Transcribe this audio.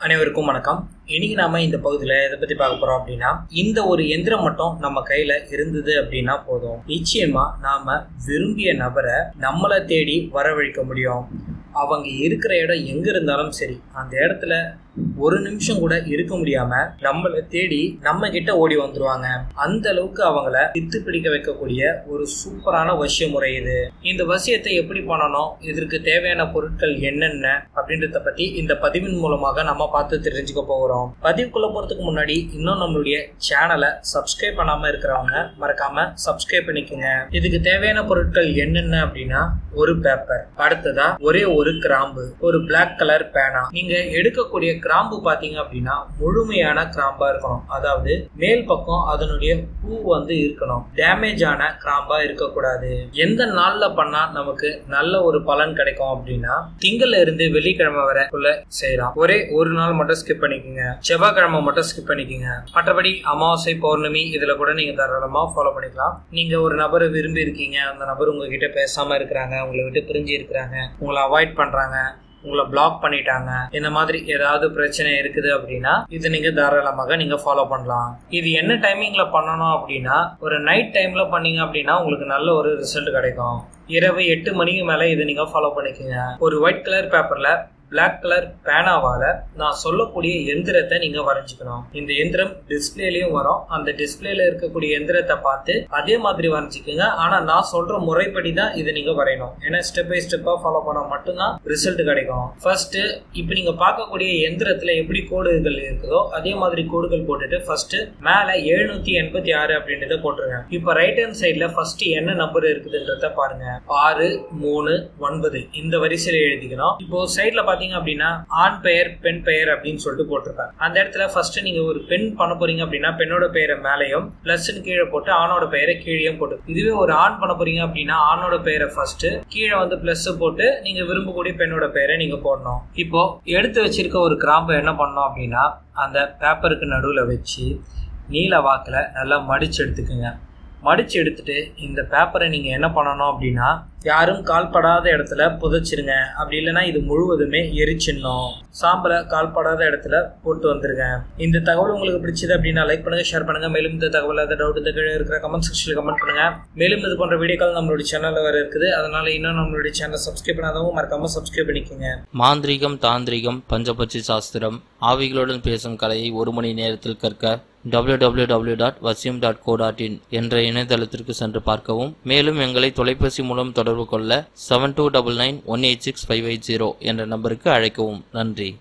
அனைவருக்கும் வணக்கம் இன்னைக்கு நாம இந்த பகுதியில் எதை பத்தி பார்க்க போறோம் அப்படின்னா இந்த ஒரு எந்திரம் மட்டும் நம்ம கையில இருந்தது அப்படின்னா போதும் நிச்சயமா நாம விரும்பிய நபரை நம்மளை தேடி வரவழைக்க முடியும் அவங்க இருக்கிற இடம் எங்க இருந்தாலும் சரி அந்த இடத்துல ஒரு நிமிஷம் கூட இருக்க முடியாம நம்மளை தேடி நம்ம கிட்ட ஓடி வந்துருவாங்க அந்த அளவுக்கு அவங்கள பித்து பிடிக்க வைக்கக்கூடிய ஒரு சூப்பரான வசிய முறை இது இந்த வசியத்தை எப்படி பண்ணணும் இதற்கு தேவையான பொருட்கள் என்னென்ன அப்படின்றத பத்தி இந்த பதிவின் மூலமாக நம்ம பார்த்து தெரிஞ்சுக்க போகிறோம் பதிவுக்குள்ள போறதுக்கு முன்னாடி இன்னும் நம்மளுடைய சேனலை சப்ஸ்கிரைப் பண்ணாம இருக்கிறவங்க மறக்காம சப்ஸ்கிரைப் பண்ணிக்கோங்க இதுக்கு தேவையான பொருட்கள் என்னென்ன அப்படின்னா ஒரு பேப்பர் அடுத்ததா ஒரே ஒரு கிராம்பு ஒரு பிளாக் கலர் பேனா நீங்க எடுக்கக்கூடிய கிராம்பு பாத்தீங்க அப்படின்னா முழுமையான கிராம்பா இருக்கணும் அதாவது மேல் பக்கம் அதனுடைய பூ வந்து இருக்கணும் டேமேஜ் ஆன கிராம்பா இருக்கக்கூடாது எந்த நாள்ல பண்ணா நமக்கு நல்ல ஒரு பலன் கிடைக்கும் அப்படின்னா திங்கள்ல இருந்து வெள்ளிக்கிழமை வரைக்குள்ள செய்யலாம் ஒரே ஒரு நாள் மட்டும் ஸ்கிப் பண்ணிக்கோங்க செவ்வாய்க்கிழமை மட்டும் ஸ்கிப் பண்ணிக்கோங்க மற்றபடி அமாவாசை பௌர்ணமி இதுல கூட நீங்க தாராளமா ஃபாலோ பண்ணிக்கலாம் நீங்க ஒரு நபரை விரும்பி இருக்கீங்க அந்த நபர் உங்ககிட்ட பேசாம இருக்கிறாங்க உங்களை விட்டு பிரிஞ்சு இருக்கிறாங்க உங்களை அவாய்ட் பண்றாங்க உங்களை பிளாக் பண்ணிட்டாங்க இந்த மாதிரி ஏதாவது பிரச்சனை இருக்குது அப்படின்னா இது நீங்க தாராளமாக நீங்க ஃபாலோ பண்ணலாம் இது என்ன டைமிங்ல பண்ணணும் அப்படின்னா ஒரு நைட் டைம்ல பண்ணீங்க அப்படின்னா உங்களுக்கு நல்ல ஒரு ரிசல்ட் கிடைக்கும் இரவு எட்டு மணிக்கு மேல இதை நீங்க ஃபாலோ பண்ணிக்கோங்க ஒரு ஒயிட் கலர் பேப்பர்ல பிளாக் கலர் பேனாவால நான் சொல்லக்கூடிய எந்திரத்தை நீங்க வரைஞ்சிக்கணும் இந்த எந்திரம் டிஸ்பிளேலயும் வரும் அந்த டிஸ்பிளேல இருக்கக்கூடிய எந்திரத்தை பார்த்து அதே மாதிரி வரைஞ்சிக்கோங்க ஆனா நான் சொல்ற முறைப்படி தான் இதை நீங்க வரையணும் ஏன்னா ஸ்டெப் பை ஸ்டெப்பா ஃபாலோ பண்ணா மட்டும்தான் ரிசல்ட் கிடைக்கும் ஃபர்ஸ்ட் இப்போ நீங்க பார்க்கக்கூடிய எந்திரத்துல எப்படி கோடுகள் இருக்குதோ அதே மாதிரி கோடுகள் போட்டுட்டு ஃபர்ஸ்ட் மேல எழுநூத்தி எண்பத்தி ஆறு அப்படின்றத போட்டுருங்க இப்போ ரைட் ஹேண்ட் சைட்ல ஃபர்ஸ்ட் என்ன நம்பர் இருக்குதுன்றத பாருங்க ஆறு மூணு ஒன்பது இந்த வரிசையில எழுதிக்கணும் இப்போ சைட்ல பாத்தீங்க அப்படின்னா ஆண் பெயர் பெண் பெயர் அப்படின்னு சொல்லிட்டு போட்டிருப்பேன் அந்த இடத்துல ஃபர்ஸ்ட் நீங்க ஒரு பெண் பண்ண போறீங்க அப்படின்னா பெண்ணோட பெயரை மேலையும் பிளஸ் கீழே போட்டு ஆணோட பெயரை கீழேயும் போட்டு இதுவே ஒரு ஆண் பண்ண போறீங்க அப்படின்னா ஆணோட பெயரை ஃபர்ஸ்ட் கீழே வந்து பிளஸ் போட்டு நீங்க விரும்பக்கூடிய பெண்ணோட பெயரை நீங்க போடணும் இப்போ எடுத்து வச்சிருக்க ஒரு கிராம்பை என்ன பண்ணோம் அப்படின்னா அந்த பேப்பருக்கு நடுவில் வச்சு நீல வாக்கில் நல்லா மடிச்சு எடுத்துக்குங்க மடிச்சு எடுத்துட்டு இந்த பேப்பரை நீங்க என்ன பண்ணணும் அப்படின்னா யாரும் கால்படாத இடத்துல புதைச்சிருங்க அப்படி இல்லைன்னா இது முழுவதுமே எரிச்சிடணும் சாம்பலை கால்படாத இடத்துல போட்டு வந்துருங்க இந்த தகவல் உங்களுக்கு பிடிச்சது அப்படின்னா லைக் பண்ணுங்க ஷேர் பண்ணுங்க மேலும் இந்த தகவல் ஏதாவது டவுட் இந்த கீழே இருக்கிற கமெண்ட் செக்ஷனில் கமெண்ட் பண்ணுங்க மேலும் இது போன்ற வீடியோக்கள் நம்மளுடைய சேனல்ல வர இருக்குது அதனால இன்னும் நம்மளுடைய சேனல் சப்ஸ்கிரைப் பண்ணாதவங்க மறக்காம சப்ஸ்கிரைப் பண்ணிக்கோங்க மாந்திரீகம் தாந்திரிகம் பஞ்சபட்சி சாஸ்திரம் ஆவிகளுடன் பேசும் கலையை ஒரு மணி நேரத்தில் கற்க www.vasim.co.in டாட் வசியம் டாட் கோ டாட் இன் என்ற இணையதளத்திற்கு சென்று பார்க்கவும் மேலும் எங்களை தொலைபேசி மூலம் தொடர்பு கொள்ள seven two double nine one eight six five eight zero என்ற நம்பருக்கு அழைக்கவும் நன்றி